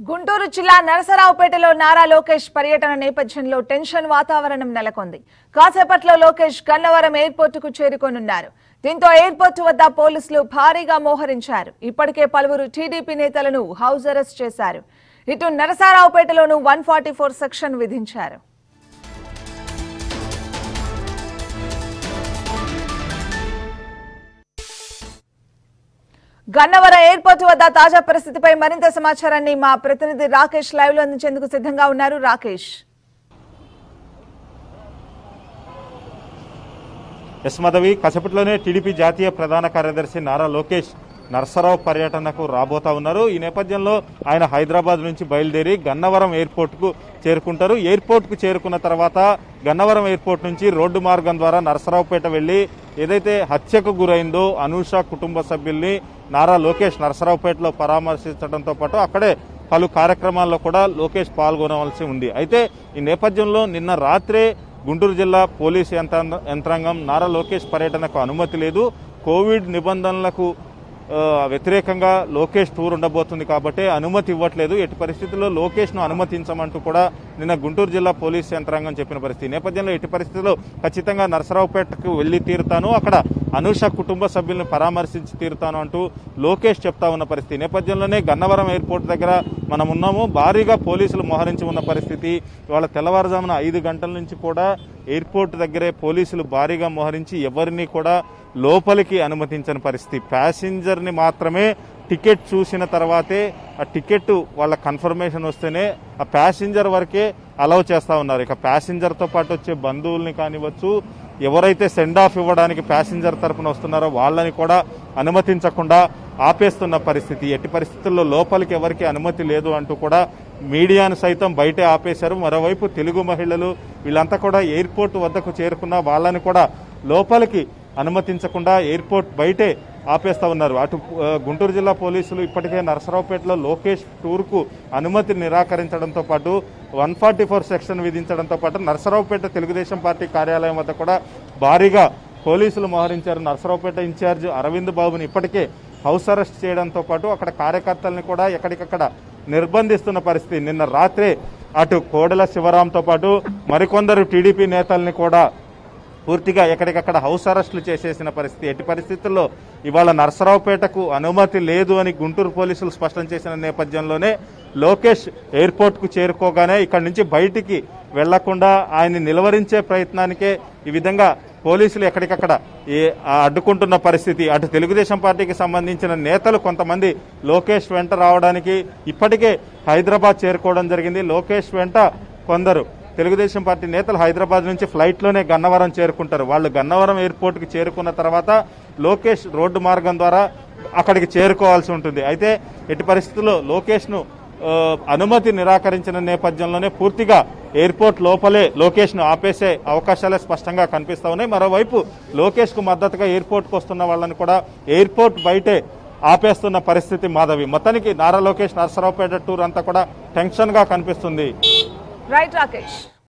గుంటూరు జిల్లా నరసరావుపేటలో నారా లోకేష్ పర్యటన నేపథ్యంలో టెన్షన్ వాతావరణం నెలకొంది కాసేపట్లో లోకేష్ గన్నవరం ఎయిర్పోర్టుకు చేరుకోనున్నారు దీంతో ఎయిర్పోర్టు వద్ద పోలీసులు భారీగా మోహరించారు ఇప్పటికే పలువురు టీడీపీ నేతలను హౌస్ అరెస్ట్ చేశారు ఇటు నరసరావుపేటలోనూ వన్ ఫార్టీ ఫోర్ సెక్షన్ విధించారు గన్నవరం ఎయిర్పోర్ట్ వద్ద తాజా పరిస్థితిపై మరింత సమాచారాన్ని మా ప్రతినిధి రాకేష్ లైవ్ లో అందించేందుకు సిద్ధంగా ఉన్నారు రాకేష్ ఎస్ మాధవి కసపట్లోనే టీడీపీ జాతీయ ప్రధాన కార్యదర్శి నారా లోకేష్ నర్సరావు పర్యటనకు రాబోతా ఉన్నారు ఈ నేపథ్యంలో ఆయన హైదరాబాద్ నుంచి బయలుదేరి గన్నవరం ఎయిర్పోర్ట్ కు చేరుకుంటారు ఎయిర్పోర్ట్ కు చేరుకున్న తర్వాత గన్నవరం ఎయిర్పోర్ట్ నుంచి రోడ్డు మార్గం ద్వారా నర్సరావుపేట వెళ్లి ఏదైతే హత్యకు గురైందో అనూష కుటుంబ సభ్యుల్ని నారా లోకేష్ నర్సరావుపేటలో పరామర్శించడంతో పాటు అక్కడే పలు కార్యక్రమాల్లో కూడా లోకేష్ పాల్గొనవలసి ఉంది అయితే ఈ నేపథ్యంలో నిన్న రాత్రే గుంటూరు జిల్లా పోలీసు యంత్రాంగ యంత్రాంగం నారా లోకేష్ పర్యటనకు అనుమతి లేదు కోవిడ్ నిబంధనలకు ఆ, వ్యతిరేకంగా లోకేష్ టూర్ ఉండబోతుంది కాబట్టి అనుమతి ఇవ్వట్లేదు ఎట్టి పరిస్థితుల్లో లోకేష్ను అనుమతించమంటూ కూడా నిన్న గుంటూరు జిల్లా పోలీస్ యంత్రాంగం చెప్పిన పరిస్థితి ఈ నేపథ్యంలో ఎట్టి పరిస్థితుల్లో ఖచ్చితంగా నరసరావుపేటకు వెళ్లి తీరుతాను అక్కడ అనూష కుటుంబ సభ్యులను పరామర్శించి తీరుతాను అంటూ లోకేష్ చెప్తా ఉన్న పరిస్థితి ఈ నేపథ్యంలోనే గన్నవరం ఎయిర్పోర్ట్ దగ్గర మనం ఉన్నాము భారీగా పోలీసులు మోహరించి ఉన్న పరిస్థితి ఇవాళ తెల్లవారుజామున ఐదు గంటల నుంచి కూడా ఎయిర్పోర్ట్ దగ్గరే పోలీసులు భారీగా మోహరించి ఎవరిని కూడా లోపలికి అనుమతించని పరిస్థితి ప్యాసింజర్ని మాత్రమే టికెట్ చూసిన తర్వాతే ఆ టికెట్ వాళ్ళ కన్ఫర్మేషన్ వస్తేనే ఆ ప్యాసింజర్ వరకే అలౌ చేస్తా ఉన్నారు ఇక ప్యాసింజర్తో పాటు వచ్చే బంధువుల్ని కానివ్వచ్చు ఎవరైతే సెండ్ ఆఫ్ ఇవ్వడానికి ప్యాసింజర్ తరపున వస్తున్నారో వాళ్ళని కూడా అనుమతించకుండా ఆపేస్తున్న పరిస్థితి ఎట్టి పరిస్థితుల్లో లోపలికి ఎవరికి అనుమతి లేదు అంటూ కూడా మీడియాను సైతం బయటే ఆపేశారు మరోవైపు తెలుగు మహిళలు వీళ్ళంతా కూడా ఎయిర్పోర్ట్ వద్దకు చేరుకున్న వాళ్ళని కూడా లోపలికి అనుమతించకుండా ఎయిర్పోర్ట్ బయటే ఆపేస్తా ఉన్నారు అటు ఆ, గుంటూరు జిల్లా పోలీసులు ఇప్పటికే నరసరావుపేటలో లోకేష్ టూర్కు అనుమతి నిరాకరించడంతో పాటు వన్ ఫార్టీ ఫోర్ సెక్షన్ విధించడంతో పాటు నరసరావుపేట తెలుగుదేశం పార్టీ కార్యాలయం వద్ద కూడా భారీగా పోలీసులు మోహరించారు నరసరావుపేట ఇన్ఛార్జ్ అరవింద్ బాబుని ఇప్పటికే హౌస్ అరెస్ట్ చేయడంతో పాటు అక్కడ కార్యకర్తల్ని కూడా ఎక్కడికక్కడ నిర్బంధిస్తున్న పరిస్థితి నిన్న రాత్రే అటు కోడెల శివరాంతో పాటు మరికొందరు టీడీపీ నేతల్ని కూడా పూర్తిగా ఎక్కడికక్కడ హౌస్ అరెస్టులు చేసేసిన పరిస్థితి ఎట్టి పరిస్థితుల్లో ఇవాళ నరసరావుపేటకు అనుమతి లేదు అని గుంటూరు పోలీసులు స్పష్టం చేసిన నేపథ్యంలోనే లోకేష్ ఎయిర్పోర్ట్కు చేరుకోగానే ఇక్కడి నుంచి బయటికి వెళ్లకుండా ఆయన్ని నిలువరించే ప్రయత్నానికే ఈ విధంగా పోలీసులు ఎక్కడికక్కడ ఏ ఆ అడ్డుకుంటున్న పరిస్థితి అటు తెలుగుదేశం పార్టీకి సంబంధించిన నేతలు కొంతమంది లోకేష్ వెంట రావడానికి ఇప్పటికే హైదరాబాద్ చేరుకోవడం జరిగింది లోకేష్ వెంట కొందరు తెలుగుదేశం పార్టీ నేతలు హైదరాబాద్ నుంచి ఫ్లైట్లోనే గన్నవరం చేరుకుంటారు వాళ్ళు గన్నవరం ఎయిర్పోర్ట్కి చేరుకున్న తర్వాత లోకేష్ రోడ్డు మార్గం ద్వారా అక్కడికి చేరుకోవాల్సి ఉంటుంది అయితే ఎట్టి పరిస్థితుల్లో లోకేష్ను ఆ, అనుమతి నిరాకరించిన నేపథ్యంలోనే పూర్తిగా ఎయిర్పోర్ట్ లోపలే లోకేష్ను ఆపేసే అవకాశాలే స్పష్టంగా కనిపిస్తా ఉన్నాయి మరోవైపు లోకేష్కు మద్దతుగా ఎయిర్పోర్ట్కి వస్తున్న వాళ్ళని కూడా ఎయిర్పోర్ట్ బయటే ఆపేస్తున్న పరిస్థితి మాధవి మొత్తానికి నారా లోకేష్ నరసరావుపేట టూర్ అంతా కూడా టెన్షన్గా కనిపిస్తుంది రైట్ రాకేష్